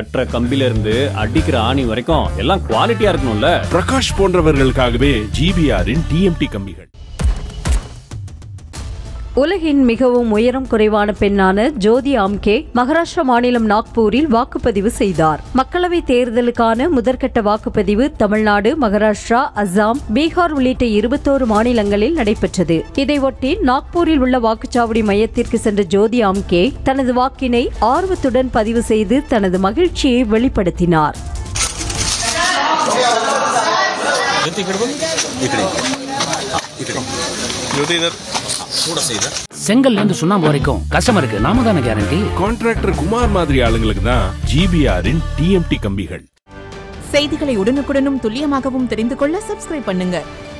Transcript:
கட்டுற கம்பில இருந்து அடிக்கிற ஆணி வரைக்கும் எல்லாம் குவாலிட்டியா இருக்கணும்ல பிரகாஷ் போன்றவர்களுக்காகவே ஜிபிஆரின் டிஎம்டி கம்பிகள் உலகின் மிகவும் உயரம் குறைவான பெண்ணான ஜோதி ஆம்கே மகாராஷ்டிரா மாநிலம் நாக்பூரில் வாக்குப்பதிவு செய்தார் மக்களவைத் தேர்தலுக்கான முதற்கட்ட வாக்குப்பதிவு தமிழ்நாடு மகாராஷ்டிரா அஸ்ஸாம் பீகார் உள்ளிட்ட இருபத்தோரு மாநிலங்களில் நடைபெற்றது இதையொட்டி நாக்பூரில் உள்ள வாக்குச்சாவடி மையத்திற்கு சென்ற ஜோதி ஆம்கே தனது வாக்கினை ஆர்வத்துடன் பதிவு செய்து தனது மகிழ்ச்சியை வெளிப்படுத்தினார் செங்கல்ல இருந்து சுண்ணாம்பு வரைக்கும் கஸ்டமருக்கு நாம தானே கேரண்டி கான்ட்ராக்டர் குமார் மாதிரி ஆளுங்களுக்கு தான் ஜிபிஆரின் டிஎம்டி கம்பிகள் செய்திகளை உடனுக்குடனும் துல்லியமாகவும் தெரிந்து கொள்ள சப்ஸ்கிரைப் பண்ணுங்க